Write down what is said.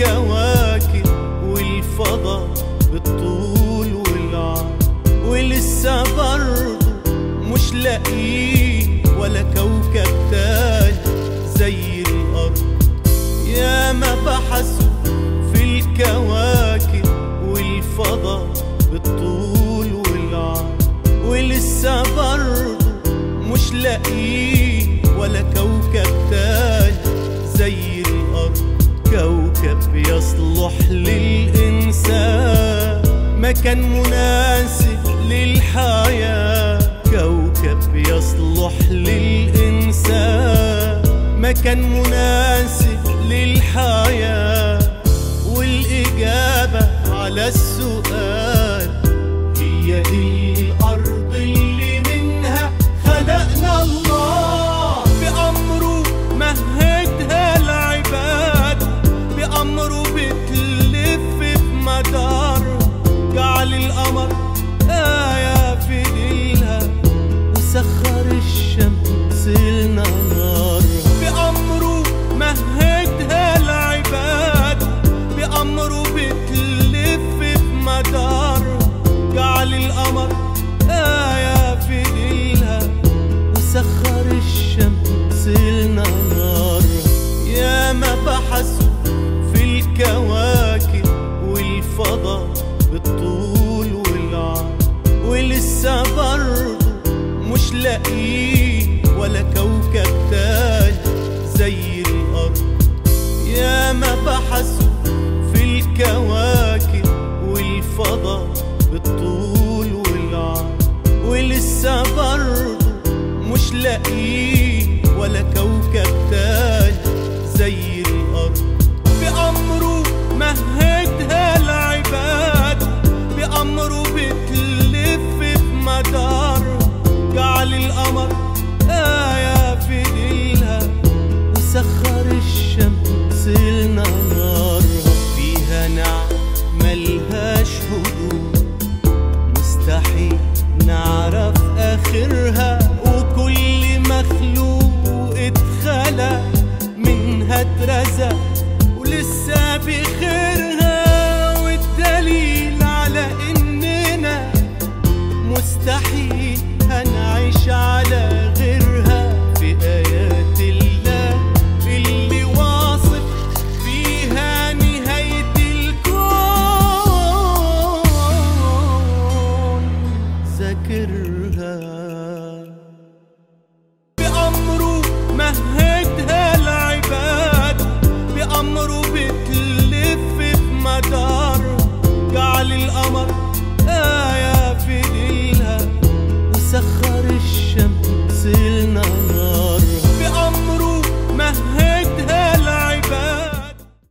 الكواكب والفضاء بالطول والعرض ولسه برضه مش لاقيين ولا كوكب تاني زي الأرض يا ما بحثوا في الكواكب والفضاء بالطول والعرض ولسه برضه مش لاقيين ولا كوكب تاني زي الأرض كوكب يصلح للإنسان مكان مناسب للحياة كوكب يصلح للإنسان مكان مناسب للحياة والإجابة على السؤال هي دي الأرض اللي منها خلقنا الله بأمره مهدها العباد بأمره بتلف بمدار جعل القمر آية في ليلها وسخر الشمس لنهار بأمره مهدها العباد بأمره بتلف بمدار جعل القمر آية في ليلها وسخر الشمس لنهار يا ما بحثوا في الكواكب والفضاء بالطول والعرض ولسه برضه مش لاقيين ولا كوكب تاني زي الأرض يا ما بحثوا في الكواكب والفضاء بالطول والعرض ولسه برضه مش لاقيين ولا كوكب تاني زي الأرض بأمره مهدها العباد بأمره بتلف بمدار جعل القمر آية في ليلها وسخر الشمس لنهار فيها نعم ملهاش حدود مستحيل نعرف آخرها وكل مخلوق اتخلق منها اترزق ولسه بخيرها والدليل على إننا مستحيل